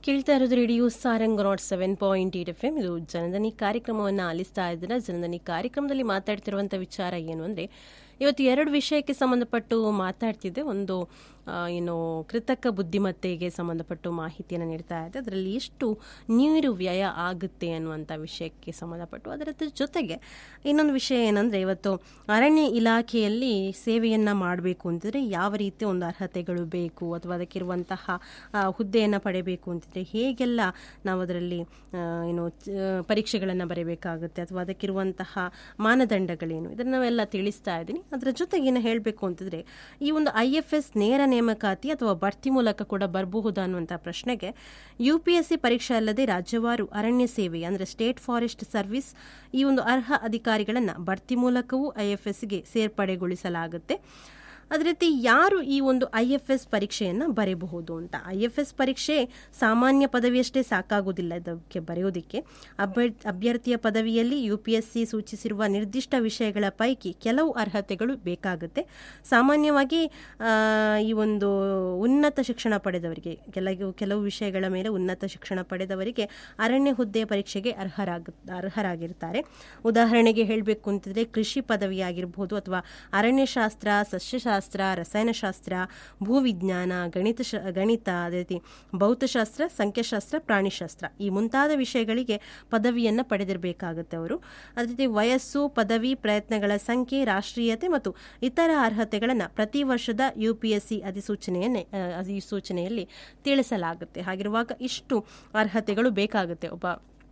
ಕೇಳ್ತಾ ಇರೋದು radio Sarang naught seven point eight F M ಇದು ಜನದನಿ ಕಾರ್ಯಕ್ರಮವನ್ನು ಆಲಿಸ್ತಾ ಇದ್ದೀರಾ ಜನದನಿ ಕಾರ್ಯಕ್ರಮದಲ್ಲಿ ಮಾತಾಡ್ತಿರುವಂಥ ವಿಚಾರ ಏನು ಅಂದರೆ ಇವತ್ತು ಎರಡು ವಿಷಯಕ್ಕೆ ಸಂಬಂಧಪಟ್ಟು ಮಾತಾಡ್ತಿದ್ದೆ ಒಂದು ಆ, ಏನು ಕೃತಕ ಬುದ್ಧಿಮತ್ತೆಗೆ ಸಂಬಂಧಪಟ್ಟು ಮಾಹಿತಿಯನ್ನು ನೀಡ್ತಾ ಇದೆ ಅದರಲ್ಲಿ ಎಷ್ಟು ನೀರು ವ್ಯಯ ಆಗುತ್ತೆ ಅನ್ನುವಂಥ ವಿಷಯಕ್ಕೆ ಸಂಬಂಧಪಟ್ಟು ಅದರ ಜೊತೆಗೆ ಇನ್ನೊಂದು ವಿಷಯ ಏನಂದರೆ ಇವತ್ತು ಅರಣ್ಯ ಇಲಾಖೆಯಲ್ಲಿ ಸೇವೆಯನ್ನು ಮಾಡಬೇಕು ಅಂತಿದ್ರೆ ಯಾವ ರೀತಿ ಒಂದು ಅರ್ಹತೆಗಳು ಬೇಕು ಅಥವಾ ಅದಕ್ಕಿರುವಂತಹ ಆ, ಹುದ್ದೆಯನ್ನು ಪಡೆಯಬೇಕು ಅಂತಿದ್ರೆ ಹೇಗೆಲ್ಲ ನಾವು ಅದರಲ್ಲಿ ಆ, ಏನು ಪರೀಕ್ಷೆಗಳನ್ನು ಬರೀಬೇಕಾಗುತ್ತೆ ಅಥವಾ ಅದಕ್ಕಿರುವಂತಹ ಮಾನದಂಡಗಳೇನು ಇದನ್ನು ನಾವೆಲ್ಲ ತಿಳಿಸ್ತಾ ಇದ್ದೀನಿ ಅದರ ಜೊತೆಗೆ ಏನು ಹೇಳಬೇಕು ಅಂತಂದರೆ ಈ ಒಂದು ಐ ಎಫ್ ಎಸ್ ನೇರ ನೇಮಕಾತಿ ಅಥವಾ ಬಡ್ತಿ ಮೂಲಕ ಕೂಡ ಬರಬಹುದಾ ಅನ್ನುವಂಥ ಪ್ರಶ್ನೆಗೆ ಯು ಪಿ ಎಸ್ ಸಿ ಪರೀಕ್ಷೆ ಅಲ್ಲದೆ ರಾಜ್ಯವಾರು ಅರಣ್ಯ ಸೇವೆ ಅಂದರೆ ಸ್ಟೇಟ್ ಫಾರೆಸ್ಟ್ ಸರ್ವಿಸ್ ಈ ಒಂದು ಅರ್ಹ ಅಧಿಕಾರಿಗಳನ್ನು ಬಡ್ತಿ ಮೂಲಕವೂ ಐ ಎಫ್ ಎಸ್ಗೆ ಸೇರ್ಪಡೆಗೊಳಿಸಲಾಗುತ್ತೆ ಅದೇ ರೀತಿ ಯಾರು ಈ ಒಂದು ಐ ಎಫ್ ಎಸ್ ಪರೀಕ್ಷೆಯನ್ನು ಬರೆಯಬಹುದು ಅಂತ ಐ ಎಫ್ ಎಸ್ ಪರೀಕ್ಷೆ ಸಾಮಾನ್ಯ ಪದವಿಯಷ್ಟೇ ಸಾಕಾಗುವುದಿಲ್ಲ ಇದಕ್ಕೆ ಬರೆಯೋದಕ್ಕೆ ಅಭ್ಯ- ಅಭ್ಯರ್ಥಿಯ ಪದವಿಯಲ್ಲಿ ಯು ಪಿ ಎಸ್ ಸಿ ಸೂಚಿಸಿರುವ ನಿರ್ದಿಷ್ಟ ವಿಷಯಗಳ ಪೈಕಿ ಕೆಲವು ಅರ್ಹತೆಗಳು ಬೇಕಾಗುತ್ತೆ ಸಾಮಾನ್ಯವಾಗಿ ಆ, ಈ ಒಂದು ಉನ್ನತ ಶಿಕ್ಷಣ ಪಡೆದವರಿಗೆ ಕೆಲವು ಕೆಲವು ವಿಷಯಗಳ ಮೇಲೆ ಉನ್ನತ ಶಿಕ್ಷಣ ಪಡೆದವರಿಗೆ ಅರಣ್ಯ ಹುದ್ದೆ ಪರೀಕ್ಷೆಗೆ ಅರ್ಹರಾಗ ಅರ್ಹರಾಗಿರ್ತಾರೆ ಉದಾಹರಣೆಗೆ ಹೇಳಬೇಕು ಅಂತಿದ್ರೆ ಕೃಷಿ ಪದವಿ ಆಗಿರ್ಬೋದು ಅಥವಾ ಅರಣ್ಯಶಾಸ್ತ್ರ ಸಸ್ಯಶಾಸ್ತ್ರ ರಸಾಯನಶಾಸ್ತ್ರ ಭೂವಿಜ್ಞಾನ ಗಣಿತ ಶ- ಗಣಿತ ಅದೇ ರೀತಿ ಭೌತಶಾಸ್ತ್ರ ಸಂಖ್ಯಾಶಾಸ್ತ್ರ ಪ್ರಾಣಿಶಾಸ್ತ್ರ ಈ ಮುಂತಾದ ವಿಷಯಗಳಿಗೆ ಪದವಿಯನ್ನು ಪಡೆದಿರಬೇಕಾಗುತ್ತೆ ಅವರು ಅದೇ ರೀತಿ ವಯಸ್ಸು ಪದವಿ ಪ್ರಯತ್ನಗಳ ಸಂಖ್ಯೆ ರಾಷ್ಟ್ರೀಯತೆ ಮತ್ತು ಇತರ ಅರ್ಹತೆಗಳನ್ನು ಪ್ರತಿ ವರ್ಷದ ಯು ಪಿ ಎಸ್ ಸಿ ಅಧಿಸೂಚನೆಯನ್ನೇ ಆ, ಅಧಿಸೂಚನೆಯಲ್ಲಿ ತಿಳಿಸಲಾಗುತ್ತೆ ಹಾಗಿರುವಾಗ ಇಷ್ಟು ಅರ್ಹತೆಗಳು ಬೇಕಾಗುತ್ತೆ ಒಬ್ಬ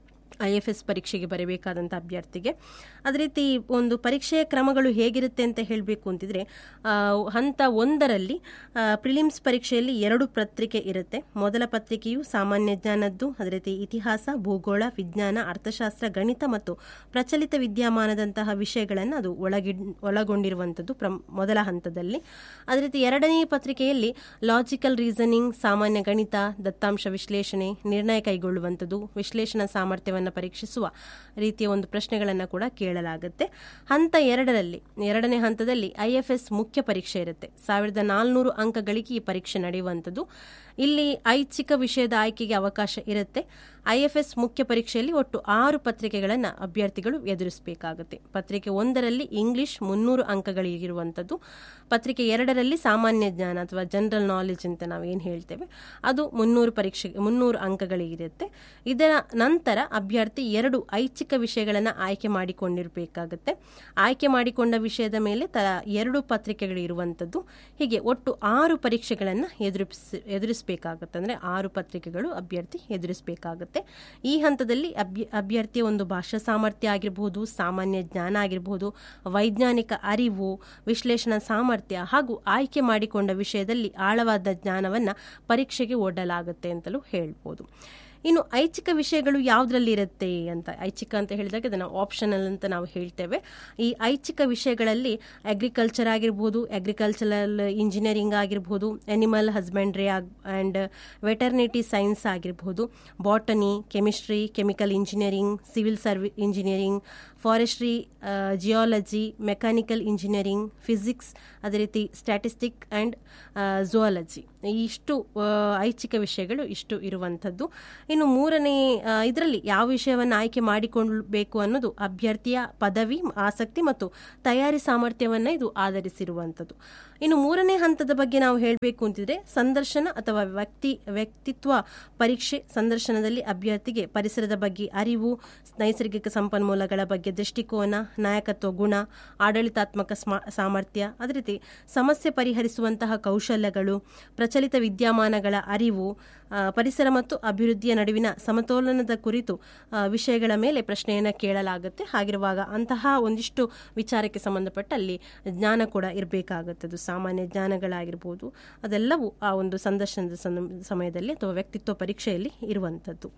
ಐ ಎಫ್ ಎಸ್ ಪರೀಕ್ಷೆಗೆ ಬರಬೇಕಾದಂಥ ಅಭ್ಯರ್ಥಿಗೆ ಅದೇ ರೀತಿ ಒಂದು ಪರೀಕ್ಷೆಯ ಕ್ರಮಗಳು ಹೇಗಿರುತ್ತೆ ಅಂತ ಹೇಳಬೇಕು ಅಂತಿದ್ರೆ ಆ, ಹಂತ ಒಂದರಲ್ಲಿ ಪ್ರಿಲಿಮ್ಸ್ ಪರೀಕ್ಷೆಯಲ್ಲಿ ಎರಡು ಪತ್ರಿಕೆ ಇರುತ್ತೆ ಮೊದಲ ಪತ್ರಿಕೆಯು ಸಾಮಾನ್ಯ ಜ್ಞಾನದ್ದು ಅದೇ ರೀತಿ ಇತಿಹಾಸ ಭೂಗೋಳ ವಿಜ್ಞಾನ ಅರ್ಥಶಾಸ್ತ್ರ ಗಣಿತ ಮತ್ತು ಪ್ರಚಲಿತ ವಿದ್ಯಮಾನದಂತಹ ವಿಷಯಗಳನ್ನು ಅದು ಒಳಗಿ ಒಳಗೊಂಡಿರುವಂಥದ್ದು ಪ್ರಮ್ ಮೊದಲ ಹಂತದಲ್ಲಿ ಅದೇ ರೀತಿ ಎರಡನೇ ಪತ್ರಿಕೆಯಲ್ಲಿ ಲಾಜಿಕಲ್ ರೀಸನಿಂಗ್ ಸಾಮಾನ್ಯ ಗಣಿತ ದತ್ತಾಂಶ ವಿಶ್ಲೇಷಣೆ ನಿರ್ಣಯ ಕೈಗೊಳ್ಳುವಂಥದ್ದು ವಿಶ್ಲೇಷಣಾ ಸಾಮರ್ಥ್ಯವನ್ನು ಪರೀಕ್ಷಿಸುವ ರೀತಿಯ ಒಂದು ಪ್ರಶ್ನೆಗಳನ್ನು ಕೂಡ ಕೇಳಲಾಗುತ್ತೆ ಹಂತ ಎರಡರಲ್ಲಿ ಎರಡನೇ ಹಂತದಲ್ಲಿ ಐ ಎಫ್ ಎಸ್ ಮುಖ್ಯ ಪರೀಕ್ಷೆ ಇರುತ್ತೆ ಸಾವಿರದ ನಾಲ್ನೂರು ಅಂಕಗಳಿಗೆ ಈ ಪರೀಕ್ಷೆ ನಡೆಯುವಂಥದ್ದು ಇಲ್ಲಿ ಐಚ್ಛಿಕ ವಿಷಯದ ಆಯ್ಕೆಗೆ ಅವಕಾಶ ಇರುತ್ತೆ ಐ ಎಫ್ ಎಸ್ ಮುಖ್ಯ ಪರೀಕ್ಷೆಯಲ್ಲಿ ಒಟ್ಟು ಆರು ಪತ್ರಿಕೆಗಳನ್ನು ಅಭ್ಯರ್ಥಿಗಳು ಎದುರಿಸಬೇಕಾಗುತ್ತೆ ಪತ್ರಿಕೆ ಒಂದರಲ್ಲಿ ಇಂಗ್ಲಿಷ್ ಮುನ್ನೂರು ಅಂಕಗಳಿಗಿರುವಂಥದ್ದು ಪತ್ರಿಕೆ ಎರಡರಲ್ಲಿ ಸಾಮಾನ್ಯ ಜ್ಞಾನ ಅಥವಾ ಜನರಲ್ ನಾಲೆಜ್ ಅಂತ ನಾವು ಏನು ಹೇಳ್ತೇವೆ ಅದು ಮುನ್ನೂರು ಪರೀಕ್ಷೆ ಮುನ್ನೂರು ಅಂಕಗಳಿಗಿರುತ್ತೆ ಇದರ ನಂತರ ಅಭ್ಯರ್ಥಿ ಎರಡು ಐಚ್ಛಿಕ ವಿಷಯಗಳನ್ನು ಆಯ್ಕೆ ಮಾಡಿಕೊಂಡಿರಬೇಕಾಗುತ್ತೆ ಆಯ್ಕೆ ಮಾಡಿಕೊಂಡ ವಿಷಯದ ಮೇಲೆ ತ ಎರಡು ಪತ್ರಿಕೆಗಳು ಇರುವಂಥದ್ದು ಹೀಗೆ ಒಟ್ಟು ಆರು ಪರೀಕ್ಷೆಗಳನ್ನು ಎದುರಿಸ್ ಎದುರಿಸಬೇಕಾಗುತ್ತೆ ಅಂದರೆ ಆರು ಪತ್ರಿಕೆಗಳು ಅಭ್ಯರ್ಥಿ ಎದುರಿಸಬೇಕಾಗುತ್ತೆ ಈ ಹಂತದಲ್ಲಿ ಅಭ್ಯ ಅಭ್ಯರ್ಥಿಯ ಒಂದು ಭಾಷಾ ಸಾಮರ್ಥ್ಯ ಆಗಿರಬಹುದು ಸಾಮಾನ್ಯ ಜ್ಞಾನ ಆಗಿರಬಹುದು ವೈಜ್ಞಾನಿಕ ಅರಿವು ವಿಶ್ಲೇಷಣಾ ಸಾಮರ್ಥ್ಯ ಹಾಗೂ ಆಯ್ಕೆ ಮಾಡಿಕೊಂಡ ವಿಷಯದಲ್ಲಿ ಆಳವಾದ ಜ್ಞಾನವನ್ನು ಪರೀಕ್ಷೆಗೆ ಒಡ್ಡಲಾಗುತ್ತೆ ಅಂತಲೂ ಹೇಳ್ಬೋದು ಇನ್ನು ಐಚ್ಛಿಕ ವಿಷಯಗಳು ಯಾವುದರಲ್ಲಿ ಇರುತ್ತೆ ಅಂತ ಐಚ್ಛಿಕ ಅಂತ ಹೇಳಿದಾಗ ಅದನ್ನು ಆಪ್ಷನಲ್ ಅಂತ ನಾವು ಹೇಳ್ತೇವೆ ಈ ಐಚ್ಛಿಕ ವಿಷಯಗಳಲ್ಲಿ ಅಗ್ರಿಕಲ್ಚರ್ ಆಗಿರ್ಬೋದು ಅಗ್ರಿಕಲ್ಚರಲ್ ಇಂಜಿನಿಯರಿಂಗ್ ಆಗಿರ್ಬೋದು ಅನಿಮಲ್ ಹಸ್ಬೆಂಡ್ರಿ ಆಗ್ ಆ್ಯಂಡ್ ವೆಟರ್ನಿಟಿ ಸೈನ್ಸ್ ಆಗಿರ್ಬೋದು botany chemistry chemical engineering civil survey engineering forestry geology mechanical engineering physics ಅದೇ ರೀತಿ ಸ್ಟ್ಯಾಟಿಸ್ಟಿಕ್ ಆ್ಯಂಡ್ ಝುವಾಲಜಿ ಇಷ್ಟು ಆ, ಐಚ್ಛಿಕ ವಿಷಯಗಳು ಇಷ್ಟು ಇರುವಂಥದ್ದು ಇನ್ನು ಮೂರನೇ ಇದರಲ್ಲಿ ಯಾವ ವಿಷಯವನ್ನು ಆಯ್ಕೆ ಮಾಡಿಕೊಳ್ಳಬೇಕು ಅನ್ನೋದು ಅಭ್ಯರ್ಥಿಯ ಪದವಿ ಆಸಕ್ತಿ ಮತ್ತು ತಯಾರಿ ಸಾಮರ್ಥ್ಯವನ್ನು ಇದು ಆಧರಿಸಿರುವಂಥದ್ದು ಇನ್ನು ಮೂರನೇ ಹಂತದ ಬಗ್ಗೆ ನಾವು ಹೇಳಬೇಕು ಅಂತಿದ್ರೆ ಸಂದರ್ಶನ ಅಥವಾ ವ್ಯಕ್ತಿ ವ್ಯಕ್ತಿತ್ವ ಪರೀಕ್ಷೆ ಸಂದರ್ಶನದಲ್ಲಿ ಅಭ್ಯರ್ಥಿಗೆ ಪರಿಸರದ ಬಗ್ಗೆ ಅರಿವು ನೈಸರ್ಗಿಕ ಸಂಪನ್ಮೂಲಗಳ ಬಗ್ಗೆ ದೃಷ್ಟಿಕೋನ ನಾಯಕತ್ವ ಗುಣ ಆಡಳಿತಾತ್ಮಕ ಸ್ಮ- ಸಾಮರ್ಥ್ಯ ಅದೇ ರೀತಿ ಸಮಸ್ಯೆ ಪರಿಹರಿಸುವಂತಹ ಕೌಶಲ್ಯಗಳು ಪ್ರಚಲಿತ ವಿದ್ಯಮಾನಗಳ ಅರಿವು ಆ, ಪರಿಸರ ಮತ್ತು ಅಭಿವೃದ್ಧಿಯ ನಡುವಿನ ಸಮತೋಲನದ ಕುರಿತು ಆ, ವಿಷಯಗಳ ಮೇಲೆ ಪ್ರಶ್ನೆಯನ್ನು ಕೇಳಲಾಗುತ್ತೆ ಹಾಗಿರುವಾಗ ಅಂತಹ ಒಂದಿಷ್ಟು ವಿಚಾರಕ್ಕೆ ಸಂಬಂಧಪಟ್ಟ ಅಲ್ಲಿ ಜ್ಞಾನ ಕೂಡ ಇರಬೇಕಾಗುತ್ತೆ ಅದು ಸಾಮಾನ್ಯ ಜ್ಞಾನಗಳಾಗಿರ್ಬೋದು ಅದೆಲ್ಲವೂ ಆ ಒಂದು ಸಂದರ್ಶನದ ಸಂ- ಸಮಯದಲ್ಲಿ ಅಥವಾ ವ್ಯಕ್ತಿತ್ವ ಪರೀಕ್ಷೆಯಲ್ಲಿ ಇರುವಂಥದ್ದು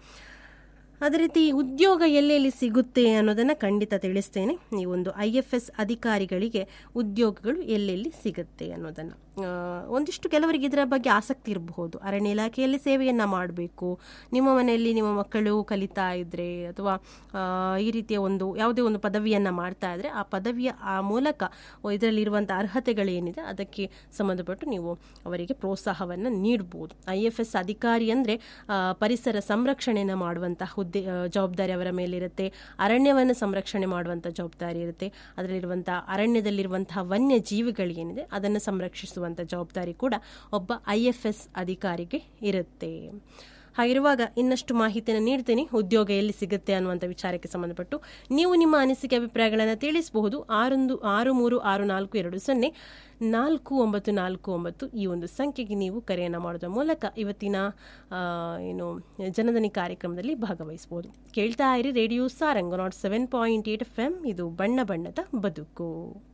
ಅದೇ ರೀತಿ ಉದ್ಯೋಗ ಎಲ್ಲೆಲ್ಲಿ ಸಿಗುತ್ತೆ ಅನ್ನೋದನ್ನು ಖಂಡಿತ ತಿಳಿಸ್ತೇನೆ ಈ ಒಂದು ಐ ಎಫ್ ಎಸ್ ಅಧಿಕಾರಿಗಳಿಗೆ ಉದ್ಯೋಗಗಳು ಎಲ್ಲೆಲ್ಲಿ ಸಿಗುತ್ತೆ ಅನ್ನೋದನ್ನು ಆ, ಒಂದಿಷ್ಟು ಕೆಲವರಿಗೆ ಇದರ ಬಗ್ಗೆ ಆಸಕ್ತಿ ಇರಬಹುದು ಅರಣ್ಯ ಇಲಾಖೆಯಲ್ಲಿ ಸೇವೆಯನ್ನು ಮಾಡಬೇಕು ನಿಮ್ಮ ಮನೆಯಲ್ಲಿ ನಿಮ್ಮ ಮಕ್ಕಳು ಕಲಿತಾ ಇದ್ರೆ ಅಥವಾ ಆ, ಈ ರೀತಿಯ ಒಂದು ಯಾವುದೇ ಒಂದು ಪದವಿಯನ್ನು ಮಾಡ್ತಾ ಇದ್ರೆ ಆ ಪದವಿಯ ಆ ಮೂಲಕ ಇದರಲ್ಲಿರುವಂಥ ಅರ್ಹತೆಗಳೇನಿದೆ ಅದಕ್ಕೆ ಸಂಬಂಧಪಟ್ಟು ನೀವು ಅವರಿಗೆ ಪ್ರೋತ್ಸಾಹವನ್ನು ನೀಡಬಹುದು ಐ ಎಫ್ ಎಸ್ ಅಧಿಕಾರಿ ಅಂದರೆ ಪರಿಸರ ಸಂರಕ್ಷಣೆಯನ್ನು ಮಾಡುವಂಥ ಹುದ್ದೆ ಆ, ಜವಾಬ್ದಾರಿ ಅವರ ಮೇಲಿರುತ್ತೆ ಅರಣ್ಯವನ್ನು ಸಂರಕ್ಷಣೆ ಮಾಡುವಂಥ ಜವಾಬ್ದಾರಿ ಇರುತ್ತೆ ಅದರಲ್ಲಿರುವಂಥ ಅರಣ್ಯದಲ್ಲಿರುವಂತಹ ವನ್ಯ ಜೀವಿಗಳೇನಿದೆ ಅದನ್ನು ಸಂರಕ್ಷಿಸುವಂಥ ಜವಾಬ್ದಾರಿ ಕೂಡ ಒಬ್ಬ ಐ ಎಫ್ ಎಸ್ ಅಧಿಕಾರಿಗೆ ಇರುತ್ತೆ ಹಾಗಿರುವಾಗ ಇನ್ನಷ್ಟು ಮಾಹಿತಿಯನ್ನು ನೀಡ್ತೀನಿ ಉದ್ಯೋಗ ಎಲ್ಲಿ ಸಿಗುತ್ತೆ ಅನ್ನುವಂಥ ವಿಚಾರಕ್ಕೆ ಸಂಬಂಧಪಟ್ಟು ನೀವು ನಿಮ್ಮ ಅನಿಸಿಕೆ ಅಭಿಪ್ರಾಯಗಳನ್ನು ತಿಳಿಸಬಹುದು ಆರೊಂದು ಆರು ಮೂರು ಆರು ನಾಲ್ಕು ಎರಡು ಸೊನ್ನೆ ನಾಲ್ಕು ಒಂಬತ್ತು ನಾಲ್ಕು ಒಂಬತ್ತು ಈ ಒಂದು ಸಂಖ್ಯೆಗೆ ನೀವು ಕರೆಯನ್ನು ಮಾಡೋದ್ರ ಮೂಲಕ ಇವತ್ತಿನ ಆ, ಏನು ಜನದನಿ ಕಾರ್ಯಕ್ರಮದಲ್ಲಿ ಭಾಗವಹಿಸಬಹುದು ಕೇಳ್ತಾ ಇರಿ radio Sarang naught seven point eight F M ಇದು ಬಣ್ಣ ಬಣ್ಣದ ಬದುಕು